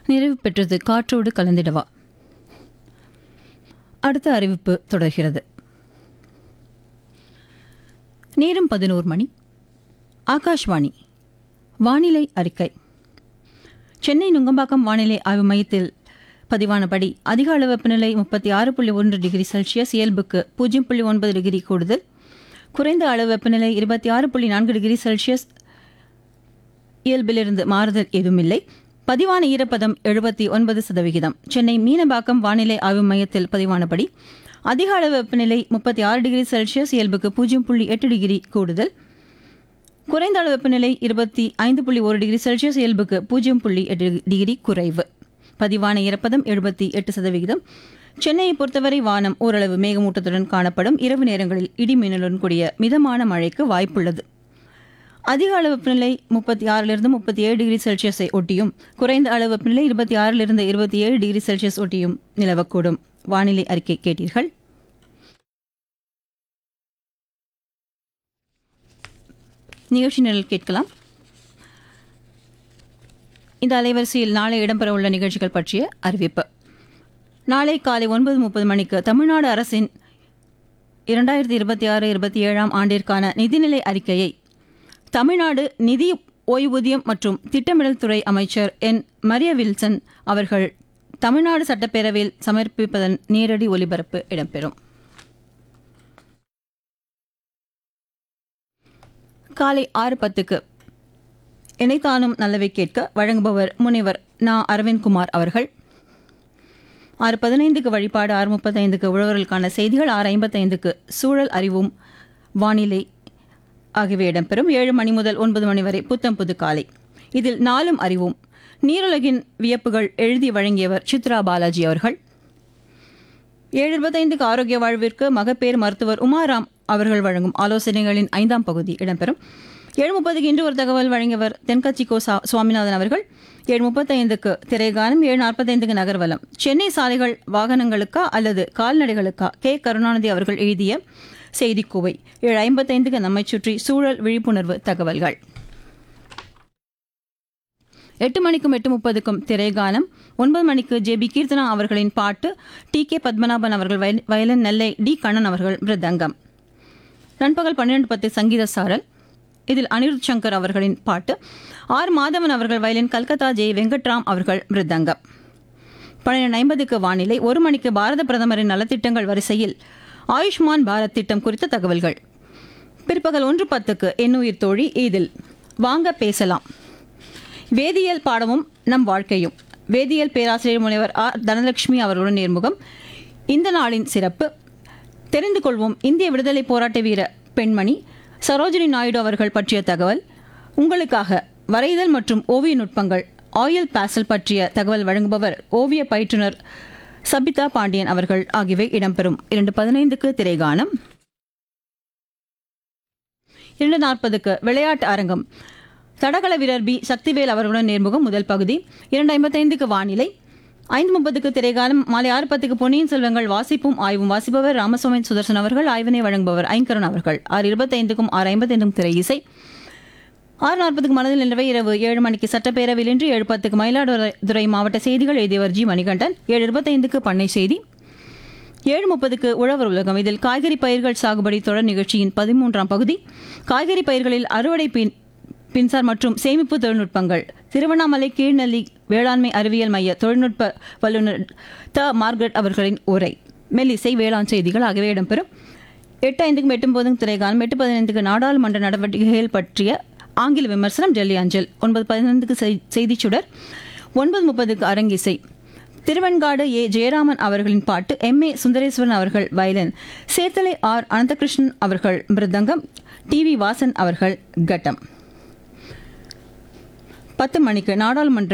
நிறைவு பெற்றது காற்றோடு கலந்திடவா அடுத்த அறிவிப்பு தொடர்கிறது நேரம் பதினோரு மணி ஆகாஷ்வாணி வானிலை அறிக்கை சென்னை நுங்கம்பாக்கம் வானிலை ஆய்வு மையத்தில் பதிவானபடி அதிக அளவு வெப்பநிலை முப்பத்தி ஆறு புள்ளி ஒன்று டிகிரி செல்சியஸ் இயல்புக்கு பூஜ்ஜியம் புள்ளி ஒன்பது டிகிரி கூடுதல் குறைந்த அளவு வெப்பநிலை இருபத்தி ஆறு புள்ளி நான்கு டிகிரி செல்சியஸ் இயல்பிலிருந்து மாறுதல் ஏதுமில்லை பதிவான ஈரப்பதம் எழுபத்தி ஒன்பது சதவிகிதம் சென்னை மீனம்பாக்கம் வானிலை ஆய்வு மையத்தில் பதிவானபடி அதிக அளவு வெப்பநிலை முப்பத்தி ஆறு டிகிரி செல்சியஸ் இயல்புக்கு பூஜ்ஜியம் புள்ளி எட்டு டிகிரி கூடுதல் குறைந்த அளவு வெப்பநிலை இருபத்தி ஐந்து புள்ளி ஒரு டிகிரி செல்சியஸ் இயல்புக்கு பூஜ்ஜியம் புள்ளி எட்டு டிகிரி குறைவு பதிவான ஈரப்பதம் எழுபத்தி எட்டு சதவிகிதம் சென்னையை பொறுத்தவரை வானம் ஓரளவு மேகமூட்டத்துடன் காணப்படும் இரவு நேரங்களில் இடி மின்னலுடன் கூடிய மிதமான மழைக்கு வாய்ப்புள்ளது அதிக அளவு வெப்பநிலை முப்பத்தி ஆறிலிருந்து முப்பத்தி ஏழு டிகிரி செல்சியஸை ஒட்டியும் குறைந்த அளவு வெப்பநிலை இருபத்தி ஆறிலிருந்து இருபத்தி ஏழு டிகிரி செல்சியஸ் ஒட்டியும் நிலவக்கூடும் வானிலை அறிக்கை கேட்டீர்கள் நிகழ்ச்சி நிரல் கேட்கலாம் இந்த அலைவரிசையில் நாளை இடம்பெறவுள்ள நிகழ்ச்சிகள் பற்றிய அறிவிப்பு நாளை காலை ஒன்பது முப்பது மணிக்கு தமிழ்நாடு அரசின் இரண்டாயிரத்தி இருபத்தி ஆறு இருபத்தி ஏழாம் ஆண்டிற்கான நிதிநிலை அறிக்கையை தமிழ்நாடு நிதி ஓய்வூதியம் மற்றும் திட்டமிடல் துறை அமைச்சர் என் மரிய வில்சன் அவர்கள் தமிழ்நாடு சட்டப்பேரவையில் சமர்ப்பிப்பதன் நேரடி ஒலிபரப்பு இடம்பெறும் காலை ஆறு பத்துக்கு இணைத்தானும் நல்லவை கேட்க வழங்குபவர் முனைவர் நா அரவிந்த்குமார் அவர்கள் ஆறு பதினைந்துக்கு வழிபாடு ஆறு முப்பத்தைந்துக்கு உழவர்களுக்கான செய்திகள் ஆறு ஐம்பத்தைந்துக்கு சூழல் அறிவும் வானிலை ஆகியவை இடம்பெறும் ஏழு மணி முதல் ஒன்பது மணி வரை புத்தம் புது காலை இதில் நாளும் அறிவும் நீருலகின் வியப்புகள் எழுதி வழங்கியவர் சித்ரா பாலாஜி அவர்கள் ஏழு இருபத்தைந்துக்கு ஆரோக்கிய வாழ்விற்கு மகப்பேறு மருத்துவர் உமாராம் அவர்கள் வழங்கும் ஆலோசனைகளின் ஐந்தாம் பகுதி இடம்பெறும் ஏழு முப்பதுக்கு இன்று ஒரு தகவல் வழங்கியவர் தென்கட்சி கோ சா- சுவாமிநாதன் அவர்கள் ஏழு முப்பத்தைந்துக்கு திரைகானம் ஏழு நாற்பத்தைந்துக்கு நகர்வலம் சென்னை சாலைகள் வாகனங்களுக்கா அல்லது கால்நடைகளுக்கா கே கருணாநிதி அவர்கள் எழுதிய செய்திக்குவை ஏழு ஐம்பத்தைந்துக்கு நம்மை சுற்றி சூழல் விழிப்புணர்வு தகவல்கள் எட்டு மணிக்கும் எட்டு முப்பதுக்கும் திரைகானம் ஒன்பது மணிக்கு ஜே பி கீர்த்தனா அவர்களின் பாட்டு டி கே பத்மநாபன் அவர்கள் வயல்- வயலின் நெல்லை டி கண்ணன் அவர்கள் மிருதங்கம் நண்பகல் பன்னிரண்டு பத்து சங்கீத சாரல் இதில் அனிருத் சங்கர் அவர்களின் பாட்டு ஆர் மாதவன் அவர்கள் வயலின் கல்கத்தா ஜே வெங்கட்ராம் அவர்கள் மிருதங்கம் பன்னிரண்டு ஐம்பதுக்கு வானிலை ஒரு மணிக்கு பாரத பிரதமரின் நலத்திட்டங்கள் வரிசையில் ஆயுஷ்மான் பாரத் திட்டம் குறித்த தகவல்கள் பிற்பகல் ஒன்று பத்துக்கு எண்ணுயிர் தோழி இதில் வாங்க பேசலாம் வேதியியல் பாடமும் நம் வாழ்க்கையும் வேதியியல் பேராசிரியர் முனைவர் ஆர் தனலட்சுமி அவர்களுடன் நேர்முகம் இந்த நாளின் சிறப்பு தெரிந்து கொள்வோம் இந்திய விடுதலை போராட்ட வீர பெண்மணி சரோஜினி நாயுடு அவர்கள் பற்றிய தகவல் உங்களுக்காக வரைதல் மற்றும் ஓவிய நுட்பங்கள் ஆயில் பேசல் பற்றிய தகவல் வழங்குபவர் ஓவிய பயிற்றுனர் சபிதா பாண்டியன் அவர்கள் ஆகியவை இடம்பெறும் இரண்டு பதினைந்துக்கு திரைகானம் இரண்டு நாற்பதுக்கு விளையாட்டு அரங்கம் தடகள வீரர் பி சக்திவேல் அவர்களுடன் நேர்முகம் முதல் பகுதி இரண்டு ஐம்பத்தைந்துக்கு வானிலை ஐந்து முப்பதுக்கு திரைகாலம் மாலை ஆறு பத்துக்கு பொன்னியின் செல்வங்கள் வாசிப்பும் ஆய்வும் வாசிப்பவர் ராமசுவாமி சுதர்சன் அவர்கள் ஆய்வினை வழங்குபவர் ஐங்கரன் அவர்கள் ஆறு இருபத்தைந்துக்கும் ஆறு ஐம்பத்தைந்துக்கும் திரை இசை ஆறு நாற்பதுக்கு மனதில் நிலவை இரவு ஏழு மணிக்கு சட்டப்பேரவையில் இன்று ஏழு பத்துக்கு மயிலாடுதுறை மாவட்ட செய்திகள் எழுதியவர் ஜி மணிகண்டன் ஏழு இருபத்தைந்துக்கு பண்ணை செய்தி ஏழு முப்பதுக்கு உழவர் உலகம் இதில் காய்கறி பயிர்கள் சாகுபடி தொடர் நிகழ்ச்சியின் பதிமூன்றாம் பகுதி காய்கறி பயிர்களில் அறுவடை பின் பின்சார் மற்றும் சேமிப்பு தொழில்நுட்பங்கள் திருவண்ணாமலை கீழ்நெல்லி வேளாண்மை அறிவியல் மைய தொழில்நுட்ப வல்லுநர் த மார்கரெட் அவர்களின் உரை மெல்லிசை வேளாண் செய்திகள் ஆகியவை இடம்பெறும் எட்டு ஐந்துக்கும் எட்டு போதும் திரைகாலம் எட்டு பதினைந்துக்கு நாடாளுமன்ற நடவடிக்கைகள் பற்றிய ஆங்கில விமர்சனம் டெல்லி அஞ்சல் ஒன்பது பதினைந்துக்கு செய்- செய்திச் சுடர் ஒன்பது முப்பதுக்கு அரங்கிசை திருவெண்காடு ஏ ஜெயராமன் அவர்களின் பாட்டு எம் ஏ சுந்தரேஸ்வரன் அவர்கள் வயலின் சேத்தலை ஆர் அனந்தகிருஷ்ணன் அவர்கள் மிருதங்கம் டி வி வாசன் அவர்கள் கட்டம் பத்து மணிக்கு நாடாளுமன்ற